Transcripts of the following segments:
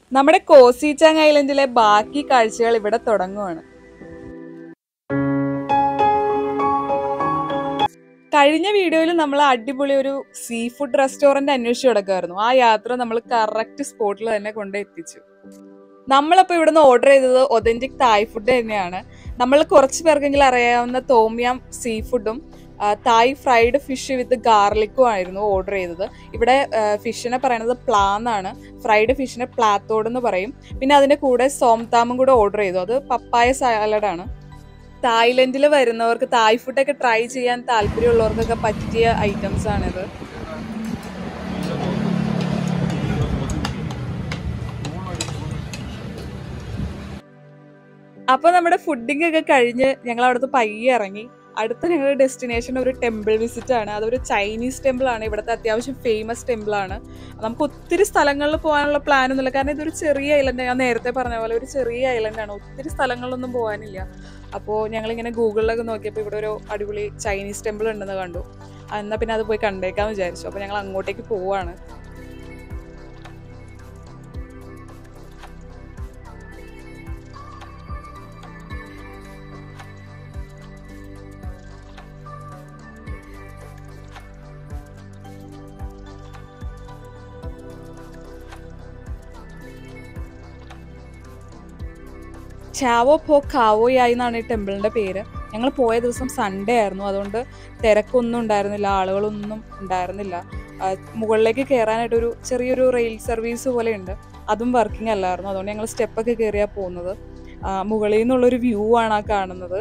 നമ്മുടെ കോസിച്ചാങ് ഐലൻഡിലെ ബാക്കി കാഴ്ചകൾ ഇവിടെ തുടങ്ങുവാണ് കഴിഞ്ഞ വീഡിയോയിൽ നമ്മൾ അടിപൊളി ഒരു സീ ഫുഡ് റെസ്റ്റോറന്റ് അന്വേഷിച്ച് കിടക്കുമായിരുന്നു ആ യാത്ര നമ്മൾ കറക്റ്റ് സ്പോട്ടിൽ തന്നെ കൊണ്ട് എത്തിച്ചു നമ്മളപ്പോൾ ഇവിടുന്ന് ഓർഡർ ചെയ്തത് ഒതന്റിക് തായ് ഫുഡ് തന്നെയാണ് നമ്മൾ കുറച്ച് പേർക്കെങ്കിലും അറിയാവുന്ന തോമിയം സീ ഫുഡും തായ് ഫ്രൈഡ് ഫിഷ് വിത്ത് ഗാർലിക്കും ആയിരുന്നു ഓർഡർ ചെയ്തത് ഇവിടെ ഫിഷിനെ പറയുന്നത് പ്ലാന്നാണ് ഫ്രൈഡ് ഫിഷിനെ പ്ലാത്തോഡ് എന്ന് പറയും പിന്നെ അതിന്റെ കൂടെ സോംതാമും കൂടെ ഓർഡർ ചെയ്തു അത് പപ്പായ സാലഡാണ് തായ്ലൻഡിൽ വരുന്നവർക്ക് തായ് ഫുഡൊക്കെ ട്രൈ ചെയ്യാൻ താല്പര്യമുള്ളവർക്കൊക്കെ പറ്റിയ ഐറ്റംസ് ആണിത് അപ്പൊ നമ്മുടെ ഫുഡിംഗ് ഒക്കെ കഴിഞ്ഞ് ഞങ്ങൾ അവിടുത്തെ പയ്യെ ഇറങ്ങി അടുത്ത ഞങ്ങളുടെ ഡെസ്റ്റിനേഷൻ ഒരു ടെമ്പിൾ വിസിറ്റ് ആണ് അതൊരു ചൈനീസ് ടെമ്പിൾ ആണ് ഇവിടുത്തെ അത്യാവശ്യം ഫേമസ് ടെമ്പിൾ ആണ് നമുക്ക് ഒത്തിരി സ്ഥലങ്ങളിൽ പോകാനുള്ള പ്ലാൻ ഒന്നുമില്ല കാരണം ഇതൊരു ചെറിയ ഐലൻഡ് ഞാൻ നേരത്തെ പറഞ്ഞ പോലെ ഒരു ചെറിയ ഐലൻഡ് ആണ് ഒത്തിരി സ്ഥലങ്ങളിലൊന്നും പോകാനില്ല അപ്പോൾ ഞങ്ങളിങ്ങനെ ഗൂഗിളിലൊക്കെ നോക്കിയപ്പോൾ ഇവിടെ ഒരു അടിപൊളി ചൈനീസ് ടെമ്പിൾ ഉണ്ടെന്ന് കണ്ടു എന്നാൽ പിന്നെ അത് പോയി കണ്ടേക്കാന്ന് വിചാരിച്ചു അപ്പോൾ ഞങ്ങൾ അങ്ങോട്ടേക്ക് പോവാണ് ചാവോ പോ കാവോയായി എന്നാണ് ഈ ടെമ്പിളിന്റെ പേര് ഞങ്ങൾ പോയ ദിവസം സൺഡേ ആയിരുന്നു അതുകൊണ്ട് തിരക്കൊന്നും ഉണ്ടായിരുന്നില്ല ആളുകളൊന്നും ഉണ്ടായിരുന്നില്ല ആ, മുകളിലേക്ക് കയറാനായിട്ട് ഒരു ചെറിയൊരു റെയിൽ സർവീസ് പോലെ ഉണ്ട് അതും വർക്കിംഗ് അല്ലായിരുന്നു അതുകൊണ്ട് ഞങ്ങൾ സ്റ്റെപ്പൊക്കെ കയറിയാ പോകുന്നത് ആ, മുകളിൽ നിന്നുള്ളൊരു വ്യൂ ആണ് ആ കാണുന്നത്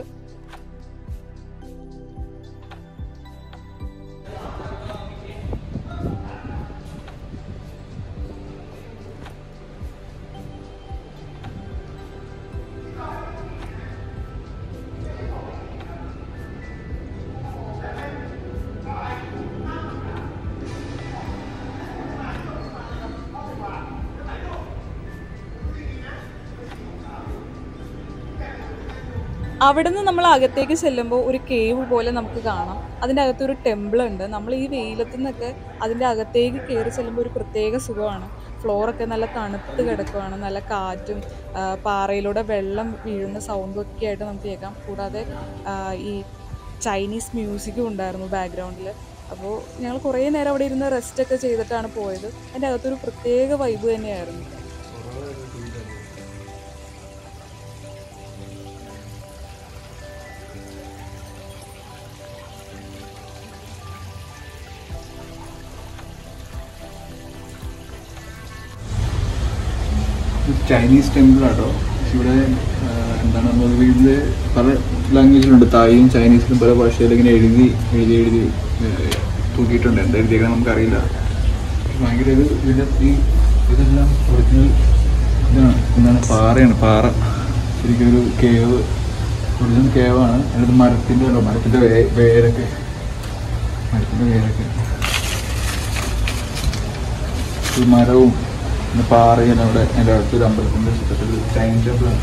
അവിടുന്ന് നമ്മൾ അകത്തേക്ക് ചെല്ലുമ്പോൾ ഒരു കേവ് പോലെ നമുക്ക് കാണാം അതിൻ്റെ അകത്ത് ഒരു ടെമ്പിൾ ഉണ്ട് നമ്മൾ ഈ വെയിലത്തു നിന്നൊക്കെ അതിൻ്റെ അകത്തേക്ക് കയറി ചെല്ലുമ്പോൾ ഒരു പ്രത്യേക സുഖമാണ് ഫ്ലോറൊക്കെ നല്ല തണുത്ത് കിടക്കുവാണ് നല്ല കാറ്റും ആ, പാറയിലൂടെ വെള്ളം വീഴുന്ന സൗണ്ടും ഒക്കെ ആയിട്ട് നമുക്ക് കേൾക്കാം കൂടാതെ ആ, ഈ ചൈനീസ് മ്യൂസിക്കും ഉണ്ടായിരുന്നു ബാക്ക്ഗ്രൗണ്ടിൽ അപ്പോൾ ഞങ്ങൾ കുറേ നേരം അവിടെ ഇരുന്ന് റെസ്റ്റ് ഒക്കെ ചെയ്തിട്ടാണ് പോയത് അതിൻ്റെ അകത്തൊരു പ്രത്യേക വൈബ് തന്നെയായിരുന്നു ചൈനീസ് ടെമ്പിൾ ആട്ടോ ഇവിടെ ആ, എന്താണ് നമ്മൾ വീട്ടിൽ പല ലാംഗ്വേജിലുണ്ട് തായും ചൈനീസിലും പല ഭാഷയിൽ ഇങ്ങനെ എഴുതി എഴുതി എഴുതി ഏ, തൂക്കിയിട്ടുണ്ട് എന്താ എഴുതിയേക്കാൻ നമുക്കറിയില്ല ഭയങ്കര ഇത് ഇതിൻ്റെ ഈ ഇതെല്ലാം ഒറിജിനൽ ഇതാണ് എന്താണ് പാറയാണ് പാറ ശരിക്കും ഒരു കേവ് ഒറിജിനൽ കേവാണ് അതിനകത്ത് മരത്തിൻ്റെ ഉണ്ടോ മരത്തിൻ്റെ വേ വേരൊക്കെ മരത്തിൻ്റെ വേരൊക്കെ ഒരു മരവും പിന്നെ പാറയും അവിടെ എൻ്റെ അടുത്തൊരു അമ്പലത്തിൻ്റെ ചുറ്റത്തൊരു ചൈനീസ് ടെമ്പിളാണ്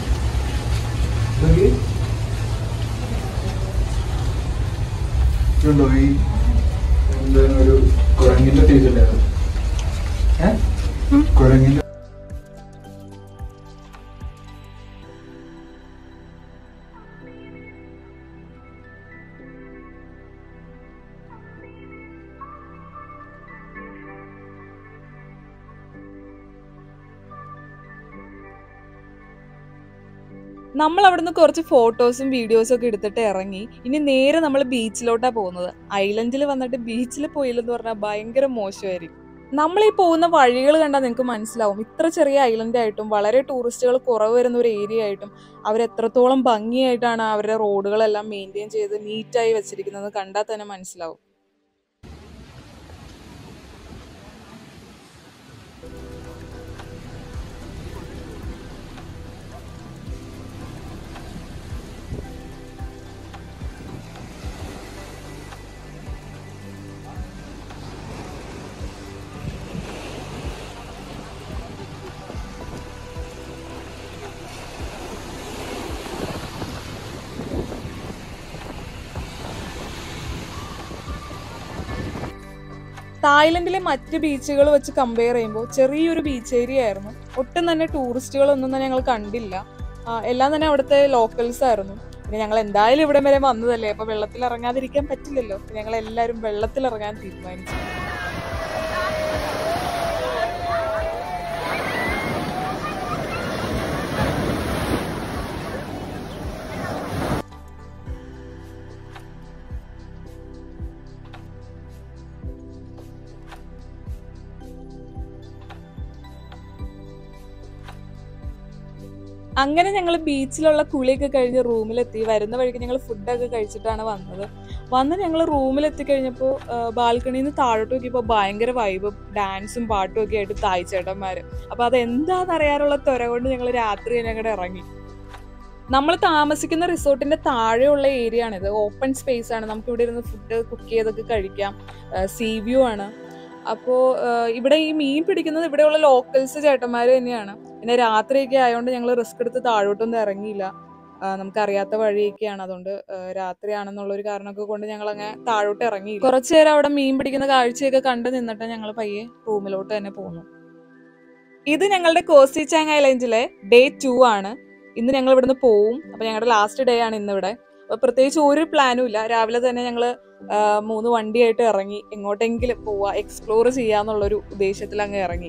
ഇതുണ്ടോ ഈ എന്താണ് ഒരു കുരങ്ങിൻ്റെ ടീച്ചല്ലേ ഏ കുരങ്ങിൻ്റെ നമ്മൾ അവിടുന്ന് കുറച്ച് ഫോട്ടോസും വീഡിയോസും ഒക്കെ എടുത്തിട്ട് ഇറങ്ങി ഇനി നേരെ നമ്മൾ ബീച്ചിലോട്ടാ പോകുന്നത് ഐലൻഡിൽ വന്നിട്ട് ബീച്ചിൽ പോയില്ലെന്ന് പറഞ്ഞാൽ ഭയങ്കര മോശമായിരിക്കും നമ്മൾ ഈ പോകുന്ന വഴികൾ കണ്ടാൽ നിങ്ങൾക്ക് മനസ്സിലാവും ഇത്ര ചെറിയ ഐലൻഡ് ആയിട്ടും വളരെ ടൂറിസ്റ്റുകൾ കുറവ് വരുന്ന ഒരു ഏരിയ ആയിട്ടും അവർ എത്രത്തോളം ഭംഗിയായിട്ടാണ് അവരുടെ റോഡുകളെല്ലാം മെയിൻറ്റെയിൻ ചെയ്ത് നീറ്റായി വെച്ചിരിക്കുന്നത് കണ്ടാൽ തന്നെ മനസ്സിലാവും തായ്ലൻഡിലെ മറ്റ് ബീച്ചുകൾ വെച്ച് കമ്പയർ ചെയ്യുമ്പോൾ ചെറിയൊരു ബീച്ച് ഏരിയ ആയിരുന്നു ഒട്ടും തന്നെ ടൂറിസ്റ്റുകളൊന്നും തന്നെ ഞങ്ങൾ കണ്ടില്ല ആ, എല്ലാം തന്നെ അവിടുത്തെ ലോക്കൽസ് ആയിരുന്നു പിന്നെ ഞങ്ങൾ എന്തായാലും ഇവിടെ വരെ വന്നതല്ലേ അപ്പൊ വെള്ളത്തിൽ ഇറങ്ങാതിരിക്കാൻ പറ്റില്ലല്ലോ ഞങ്ങൾ എല്ലാവരും വെള്ളത്തിൽ ഇറങ്ങാൻ തീരുമാനിച്ചു അങ്ങനെ ഞങ്ങൾ ബീച്ചിലുള്ള കുളിയൊക്കെ കഴിഞ്ഞ് റൂമിലെത്തി വരുന്ന വഴിക്ക് ഞങ്ങൾ ഫുഡൊക്കെ കഴിച്ചിട്ടാണ് വന്നത് വന്ന് ഞങ്ങൾ റൂമിലെത്തി കഴിഞ്ഞപ്പോൾ ബാൽക്കണിയിൽ നിന്ന് താഴോട്ട് നോക്കിയപ്പോൾ ഭയങ്കര വൈബ് ഡാൻസും പാട്ടും ഒക്കെ ആയിട്ട് തായ് ചേട്ടന്മാർ അപ്പോൾ അത് എന്താണെന്ന് അറിയാനുള്ള ത്വര കൊണ്ട് ഞങ്ങൾ രാത്രി തന്നെ അങ്ങോട്ട് ഇറങ്ങി നമ്മൾ താമസിക്കുന്ന റിസോർട്ടിന്റെ താഴെയുള്ള ഏരിയ ആണിത് ഓപ്പൺ സ്പേസ് ആണ് നമുക്ക് ഇവിടെ ഇരുന്ന് ഫുഡ് കുക്ക് ചെയ്തൊക്കെ കഴിക്കാം സീ വ്യൂ ആണ് അപ്പോൾ ഇവിടെ ഈ മീൻ പിടിക്കുന്നത് ഇവിടെയുള്ള ലോക്കൽസ് ചേട്ടന്മാർ തന്നെയാണ് പിന്നെ രാത്രിയൊക്കെ ആയതുകൊണ്ട് ഞങ്ങൾ റിസ്ക് എടുത്ത് താഴോട്ടൊന്നും ഇറങ്ങിയില്ല ആ, നമുക്കറിയാത്ത വഴിയൊക്കെയാണ് അതുകൊണ്ട് ആ, രാത്രിയാണെന്നുള്ള ഒരു കാരണമൊക്കെ കൊണ്ട് ഞങ്ങൾ അങ്ങനെ താഴോട്ട് ഇറങ്ങി കുറച്ചു നേരം അവിടെ മീൻ പിടിക്കുന്ന കാഴ്ചയൊക്കെ കണ്ടു നിന്നിട്ട് ഞങ്ങൾ പയ്യെ റൂമിലോട്ട് തന്നെ പോന്നു ഇത് ഞങ്ങളുടെ കോസി ചാങ് ഐലൻഡിലെ ഡേ ടു ആണ് ഇന്ന് ഞങ്ങൾ ഇവിടുന്ന് പോവും അപ്പൊ ഞങ്ങളുടെ ലാസ്റ്റ് ഡേ ആണ് ഇന്ന് ഇവിടെ അപ്പൊ പ്രത്യേകിച്ച് ഒരു പ്ലാനും ഇല്ല രാവിലെ തന്നെ ഞങ്ങൾ മൂന്ന് വണ്ടിയായിട്ട് ഇറങ്ങി എങ്ങോട്ടെങ്കിലും പോവാ എക്സ്പ്ലോർ ചെയ്യാന്നുള്ളൊരു ഉദ്ദേശത്തിൽ അങ്ങ് ഇറങ്ങി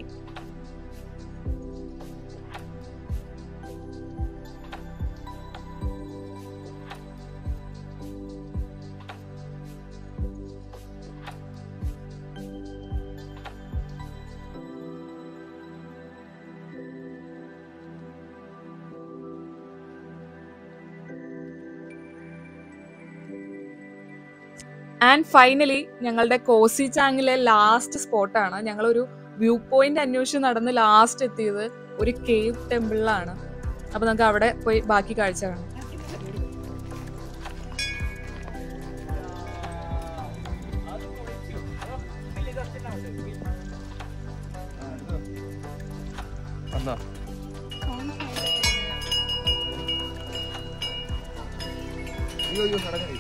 ആൻഡ് ഫൈനലി ഞങ്ങളുടെ കോസി ചാങ്ങിലെ ലാസ്റ്റ് സ്പോട്ടാണ് ഞങ്ങളൊരു വ്യൂ പോയിന്റ് അന്വേഷിച്ച് നടന്ന് ലാസ്റ്റ് എത്തിയത് ഒരു കേവ് ടെമ്പിളിലാണ് അപ്പൊ നമുക്ക് അവിടെ പോയി ബാക്കി കാഴ്ച കാണാം എന്നാ അയ്യോ അയ്യോ നടക്കണേ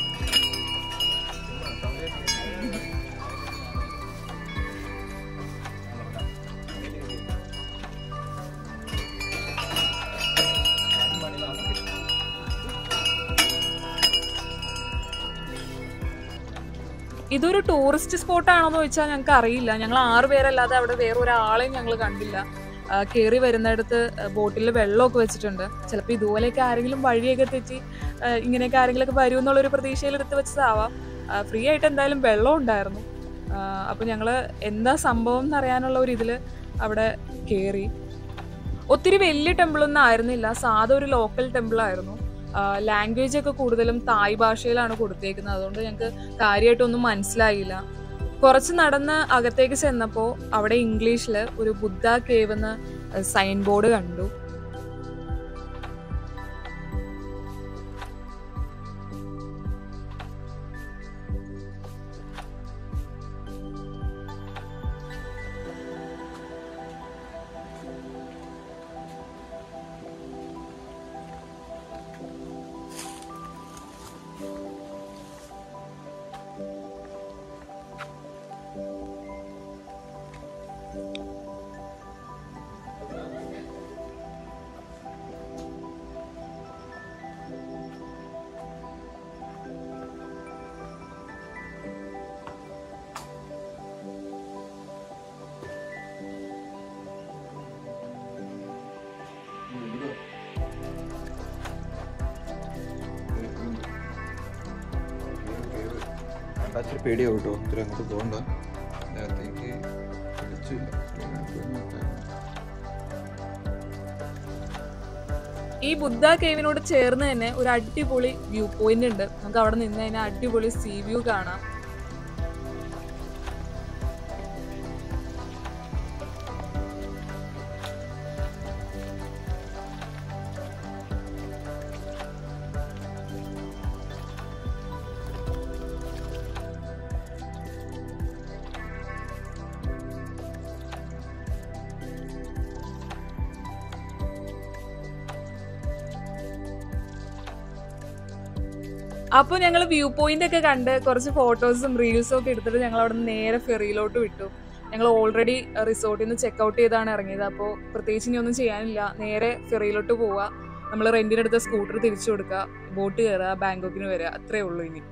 ഇതൊരു ടൂറിസ്റ്റ് സ്പോട്ട് ആണോന്ന് ചോദിച്ചാൽ ഞങ്ങൾക്ക് അറിയില്ല ഞങ്ങൾ ആറ് പേരല്ലാതെ അവിടെ വേറെ ഒരാളെയും ഞങ്ങൾ കണ്ടില്ല ആ, കേറി വരുന്നിടത്ത് ബോട്ടിൽ വെള്ളമൊക്കെ വെച്ചിട്ടുണ്ട് ചിലപ്പോൾ ഇതുപോലെയൊക്കെ ആരെങ്കിലും വഴിയൊക്കെ തെറ്റി ആ, ഇങ്ങനെയൊക്കെ ആരെങ്കിലുമൊക്കെ വരും എന്നുള്ളൊരു പ്രതീക്ഷയിൽ എടുത്ത് വെച്ചതാവാം ഫ്രീ ആയിട്ട് എന്തായാലും വെള്ളം ഉണ്ടായിരുന്നു അപ്പോൾ ഞങ്ങൾ എന്താ സംഭവം എന്നറിയാനുള്ള ഒരു ഇതിൽ അവിടെ കയറി ഒത്തിരി വലിയ ടെമ്പിളൊന്നും ആയിരുന്നില്ല സാധാ ഒരു ലോക്കൽ ടെമ്പിൾ ആയിരുന്നു ലാംഗ്വേജ് ഒക്കെ കൂടുതലും തായ് ഭാഷയിലാണ് കൊടുത്തേക്കുന്നത് അതുകൊണ്ട് ഞങ്ങൾക്ക് കാര്യമായിട്ടൊന്നും മനസ്സിലായില്ല കുറച്ച് നടന്ന് അകത്തേക്ക് ചെന്നപ്പോൾ അവിടെ ഇംഗ്ലീഷിൽ ഒരു ബുദ്ധ കേവ് എന്ന് സൈൻ ബോർഡ് കണ്ടു അച്ഛൻ പേടിയാവും കേട്ടോ ഇത്ര അങ്ങോട്ട് പോകണ്ട അതിനകത്തേക്ക് പിടിച്ചില്ല ഈ ബുദ്ധ കേവിനോട് ചേർന്ന് തന്നെ ഒരു അടിപൊളി വ്യൂ പോയിന്റ് ഉണ്ട് നമുക്ക് അവിടെ നിന്ന് കഴിഞ്ഞാൽ അടിപൊളി സീ വ്യൂ കാണാം അപ്പോൾ ഞങ്ങൾ വ്യൂ പോയിന്റ് ഒക്കെ കണ്ട് കുറച്ച് ഫോട്ടോസും റീൽസും ഒക്കെ എടുത്തിട്ട് ഞങ്ങൾ അവിടെ നിന്ന് നേരെ ഫെറിയിലോട്ട് വിട്ടു ഞങ്ങൾ ഓൾറെഡി റിസോർട്ടിൽ നിന്ന് ചെക്ക് ഔട്ട് ചെയ്താണ് ഇറങ്ങിയത് അപ്പോൾ പ്രത്യേകിച്ച് ഇനി ഒന്നും ചെയ്യാനില്ല നേരെ ഫെറിയിലോട്ട് പോവുക നമ്മൾ റെന്റിനെടുത്ത സ്കൂട്ടർ തിരിച്ചു കൊടുക്കുക ബോട്ട് കയറുക ബാങ്കോക്കിന് വരിക അത്രേ ഉള്ളൂ ഇനി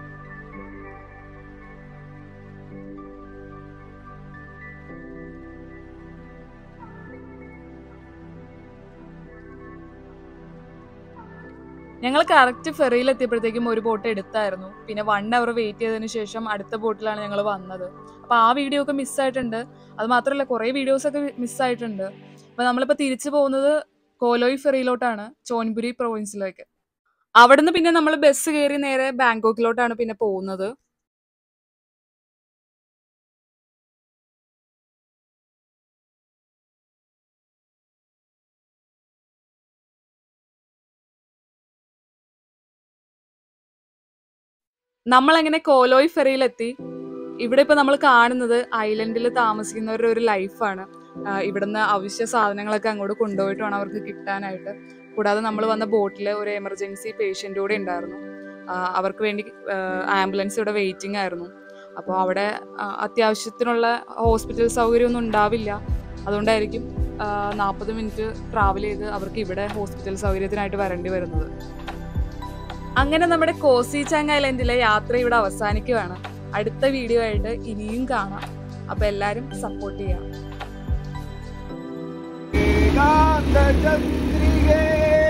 ഞങ്ങൾ കറക്റ്റ് ഫെറിയിൽ എത്തിയപ്പോഴത്തേക്കും ഒരു ബോട്ട് എടുത്തായിരുന്നു പിന്നെ വൺ അവർ വെയിറ്റ് ചെയ്തതിന് ശേഷം അടുത്ത ബോട്ടിലാണ് ഞങ്ങൾ വന്നത് അപ്പൊ ആ വീഡിയോ ഒക്കെ മിസ്സായിട്ടുണ്ട് അത് മാത്രമല്ല കുറേ വീഡിയോസ് ഒക്കെ മിസ്സായിട്ടുണ്ട് അപ്പൊ നമ്മളിപ്പോ തിരിച്ചു പോകുന്നത് കോലോയ് ഫെറിയിലോട്ടാണ് ചോൻപുരി പ്രൊവിൻസിലേക്ക് അവിടുന്ന് പിന്നെ നമ്മൾ ബസ് കയറി നേരെ ബാങ്കോക്കിലോട്ടാണ് പിന്നെ പോകുന്നത് നമ്മളങ്ങനെ കോലോയ് ഫെറിയിലെത്തി ഇവിടെ ഇപ്പൊ നമ്മൾ കാണുന്നത് ഐലൻഡിൽ താമസിക്കുന്നവരുടെ ഒരു ലൈഫാണ് ഇവിടുന്ന് അവശ്യ സാധനങ്ങളൊക്കെ അങ്ങോട്ട് കൊണ്ടുപോയിട്ട് വേണം അവർക്ക് കിട്ടാനായിട്ട് കൂടാതെ നമ്മൾ വന്ന ബോട്ടിൽ ഒരു എമർജൻസി പേഷ്യൻ്റ് കൂടെ ഉണ്ടായിരുന്നു ആ, അവർക്ക് വേണ്ടി ആംബുലൻസ് ഇവിടെ വെയിറ്റിംഗ് ആയിരുന്നു അപ്പോൾ അവിടെ ആ, അത്യാവശ്യത്തിനുള്ള ഹോസ്പിറ്റൽ സൗകര്യമൊന്നും ഉണ്ടാവില്ല അതുകൊണ്ടായിരിക്കും നാൽപ്പത് മിനിറ്റ് ട്രാവൽ ചെയ്ത് അവർക്ക് ഇവിടെ ഹോസ്പിറ്റൽ സൗകര്യത്തിനായിട്ട് വരേണ്ടി വരുന്നത് അങ്ങനെ നമ്മുടെ കോസി ചാങ് ഐലൻഡിലെ യാത്ര ഇവിടെ അവസാനിക്കുകയാണ് അടുത്ത വീഡിയോ ആയിട്ട് ഇനിയും കാണാം അപ്പൊ എല്ലാരും സപ്പോർട്ട് ചെയ്യാം ഏകാന്തചന്ദ്രികേ